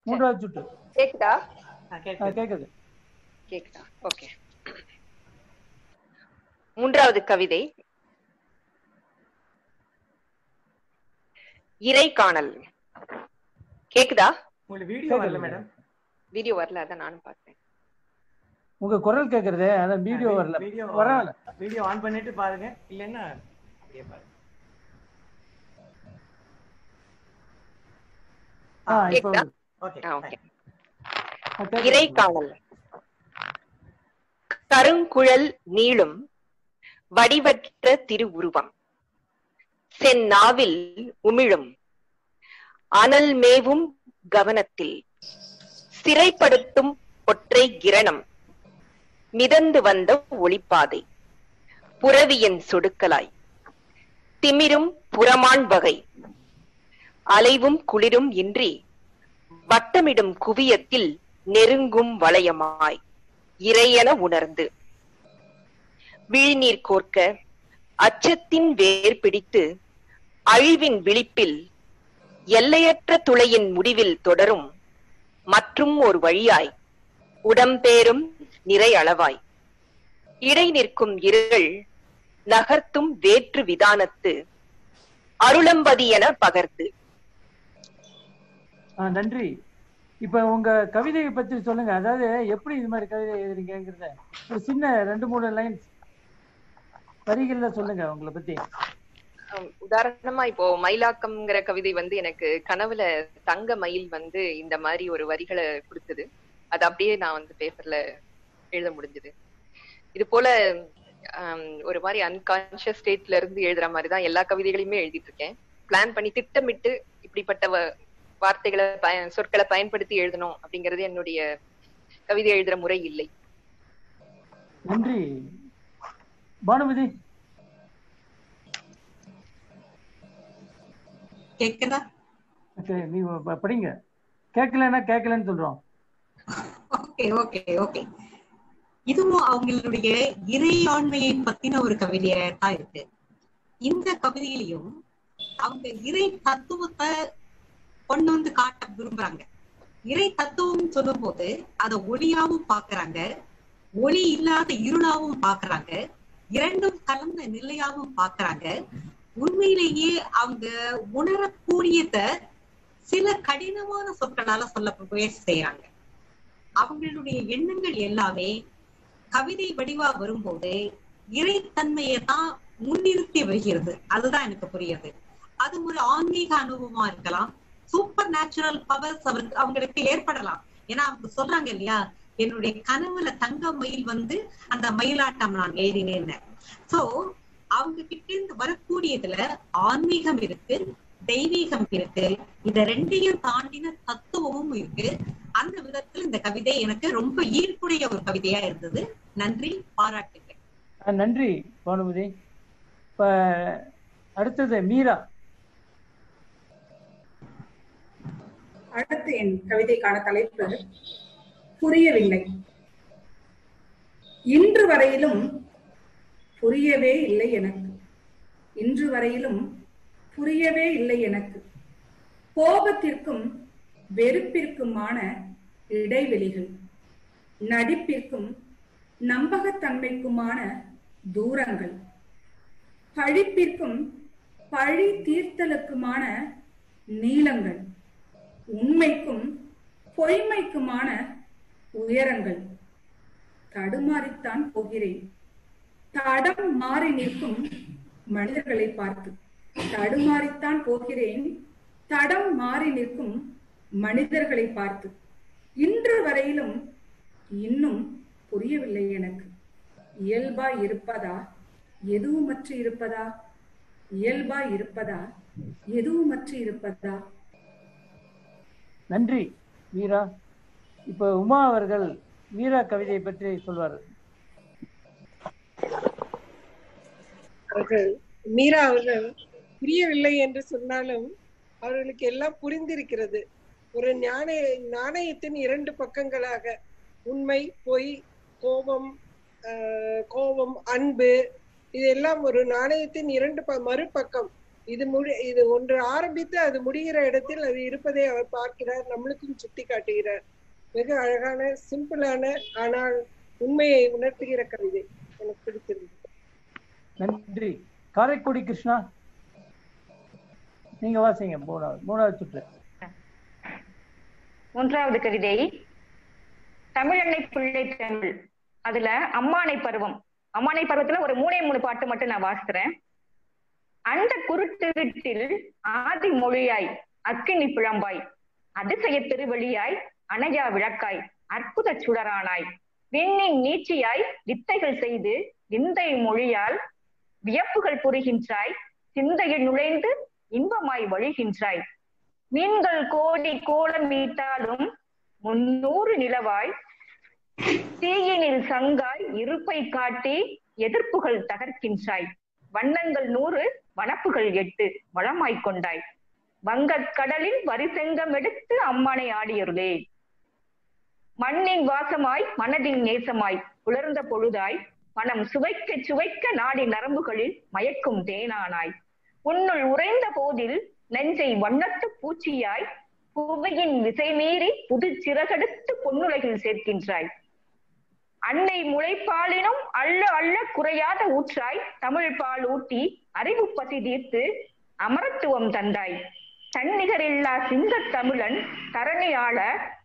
மூன்றாவது சுற்று கேக்குதா ஆ, கேக்குது கேக்குதா ஓகே மூன்றாவது கவிதை இறை காணல் கேக்குதா உங்களுக்கு வீடியோ வரல மேடம் வீடியோ வரல அதான் நானும் பார்த்தேன் உங்க குரல் கேக்குறது அதான் வீடியோ வரல வீடியோ வரல வீடியோ ஆன் பண்ணிட்டு பாருங்க இல்லைன்னா அப்படியே பாருங்க ஆ இப்போ கேக்குதா ஓகே ஆ, ஓகே ஆ, கேக்குது. இறை காணல் கருங்குழல் நீளும் வடிவற்ற திருவுருவம் செந்நாவில் உமிழும் அனல் மேவும் கவனத்தில் சிறைப்படுத்தும் ஒற்றை கிரணம் மிதந்து வந்த ஒளிப்பாதை புறவியன் சொடுக்கலாய் திமிரும் புறமான் வகை அலைவும் குளிரும் இன்றி வட்டமிடும் குவியத்தில் நெருங்கும் வளையமாய் இறையென உணர்ந்து விழிநீர் கோர்க்க அச்சத்தின் வேர் பிடித்து அழிவின் விழிப்பில் எல்லையற்ற துளையின் முடிவில் தொடரும் மற்றும் ஒரு வழியாய் உடம்பேரும் நிறை அளவாய் இடை நிற்கும் இருள் நகர்த்தும் வேற்று விதானத்து அருளம்பதி என பகர்ந்து ஆ, நன்றி இப்ப உங்க கவிதையை பத்தி சொல்லுங்க அதாவது எப்படி இது மாதிரி கவிதை எழுதுறீங்கிறத ஒரு சின்ன ரெண்டு மூணு லைன்ஸ் வரிகள்ல சொல்லுங்க உங்களை பத்தி ஆம், உதாரணமா இப்போ மயிலாக்கம்ங்கிற கவிதை வந்து எனக்கு கனவுல தங்க மயில் வந்து இந்த மாதிரி ஒரு வரிகளை கொடுத்தது அது அப்படியே நான் வந்து பேப்பர்ல எழுத முடிஞ்சது இது போல ஆம், ஒரு மாதிரி அன்கான்சியஸ் ஸ்டேட்ல இருந்து எழுதுற மாதிரி தான் எல்லா கவிதைகளையுமே எழுதிட்டு இருக்கேன் பிளான் பண்ணி திட்டமிட்டு இப்படிப்பட்ட வ- வார்த்தைகளை பய சொற்களை பயன்படுத்தி எழுதணும் அப்படிங்கிறது என்னுடைய கவிதை எழுதுற முறை இல்லை நன்றி பானுமதி கேக்குதா ஓகே நீ ப- படிங்க கேட்கலன்னா கேட்கலன்னு சொல்றோம் ஓகே ஓகே ஓகே இதுவும் அவங்களுடைய இறையாண்மையை பத்தின ஒரு கவிதையா தான் இருக்கு இந்த கவிதையிலையும் அவங்க இறை தத்துவத்தை கொண்டு வந்து காட்ட விரும்புறாங்க இறை தத்துவம் சொல்லும் போது அதை ஒளியாவும் பாக்குறாங்க ஒளி இல்லாத இருளாவும் பாக்குறாங்க இரண்டும் கலந்த நிலையாவும் பாக்குறாங்க உண்மையிலேயே அவங்க உணரக்கூடியத சில கடினமான சொற்களால சொல்ல முயற்சி செய்யறாங்க அவங்களுடைய எண்ணங்கள் எல்லாமே கவிதை வடிவா வரும்போது இறைத்தன்மையை தான் முன்னிறுத்தி வருகிறது அதுதான் எனக்கு புரியுது அது ஒரு ஆன்மீக அனுபவமா இருக்கலாம் சூப்பர் நேச்சுரல் பவர்ஸ் அவருக்கு அவங்களுக்கு ஏற்படலாம் ஏன்னா அவங்க சொல்றாங்க இல்லையா என்னுடைய கனவுல தங்க மயில் வந்து அந்த மயிலாட்டம் நான் எழுதினேன்னு சோ அவங்க கிட்ட இருந்து வரக்கூடியதுல ஆன்மீகம் இருக்கு தெய்வீகம் இருக்கு இத ரெண்டையும் தாண்டின தத்துவமும் இருக்கு அந்த விதத்துல இந்த கவிதை எனக்கு ரொம்ப ஈர்ப்புடைய ஒரு கவிதையா இருந்தது நன்றி பாராட்டுகள் ஆ, நன்றி பானுமதி இப்ப அடுத்தது மீரா அடுத்து என் கவிதைக்கான தலைப்பு புரியவில்லை இன்று வரையிலும் புரியவே இல்லை எனக்கு இன்று வரையிலும் புரியவே இல்லை எனக்கு கோபத்திற்கும் வெறுப்பிற்குமான இடைவெளிகள் நடிப்பிற்கும் நம்பகத்தன்மைக்குமான தூரங்கள் பழிப்பிற்கும் பழி தீர்த்தலுக்குமான நீளங்கள் உண்மைக்கும் பொய்மைக்குமான உயரங்கள் தடுமாறித்தான் போகிறேன் தடம் மாறி நிற்கும் மனிதர்களை பார்த்து தடுமாறித்தான் போகிறேன் தடம் மாறி நிற்கும் மனிதர்களை பார்த்து இன்று வரையிலும் இன்னும் புரியவில்லை எனக்கு இயல்பாய் இருப்பதா எதுவுமற்று இருப்பதா இயல்பாய் இருப்பதா எதுவுமற்று இருப்பதா நன்றி மீரா இப்ப உமா அவர்கள் மீரா கவிதையை பற்றி சொல்வார் அவர்கள் மீரா அவர்கள் புரியவில்லை என்று சொன்னாலும் அவர்களுக்கு எல்லாம் புரிந்திருக்கிறது ஒரு நாணய நாணயத்தின் இரண்டு பக்கங்களாக உண்மை பொய் கோபம் ஆஹ், கோபம் அன்பு இதெல்லாம் ஒரு நாணயத்தின் இரண்டு ப- மறுபக்கம் இது முடி இது ஒன்று ஆரம்பித்து அது முடிகிற இடத்தில் அது இருப்பதை அவர் பார்க்கிறார் நம்மளுக்கும் சுட்டி காட்டுகிறார் மிக அழகான சிம்பிளான ஆனால் உண்மையை உணர்த்துகிற கவிதை எனக்கு பிடித்திருந்தது நன்றி காரைக்குடி கிருஷ்ணா நீங்க வாசிங்க மூணாவது மூணாவது சுற்று மூன்றாவது கவிதை தமிழன்னை பிள்ளை தமிழ் அதுல அம்மானை பருவம் அம்மானை பருவத்துல ஒரு மூணே மூணு பாட்டு மட்டும் நான் வாசிக்கிறேன் அந்த குருட்டுருட்டில் ஆதி மொழியாய் அக்கினி பிழம்பாய் அதிசய திருவழியாய் அணையா விளக்காய் அற்புத சுடரானாய் விண்ணின் நீட்சியாய் வித்தைகள் செய்து விந்தை மொழியால் வியப்புகள் புரிகின்றாய் சிந்தையில் நுழைந்து இன்பமாய் வழிகின்றாய் மீன்கள் கோடி கோலம் மீட்டாலும் முன்னூறு நிலவாய் தீயினில் சங்காய் இருப்பை காட்டி எதிர்ப்புகள் தகர்க்கின்றாய் வண்ணங்கள் நூறு வனப்புகள் எட்டு வளமாய்க் கொண்டாய் வங்கக் கடலில் வரிசெங்கம் எடுத்து அம்மானை ஆடியருளே மண்ணின் வாசமாய் மனதின் நேசமாய் உலர்ந்த பொழுதாய் மனம் சுவைக்க சுவைக்க நாடி நரம்புகளில் மயக்கும் தேனானாய் உன்னுள் உறைந்த போதில் நெஞ்சை வண்ணத்து பூச்சியாய் புவையின் விசை மீறி புது சிறகெடுத்து பொன்னுலகில் சேர்க்கின்றாய் அன்னை முளைப்பாலினும் அள்ள அள்ள குறையாத ஊற்றாய் தமிழ் பால் ஊட்டி அறிவு பசி தீர்த்து அமரத்துவம் தந்தாய் தன்னிகரில்லா சிங்கத் தமிழன் தரணி ஆள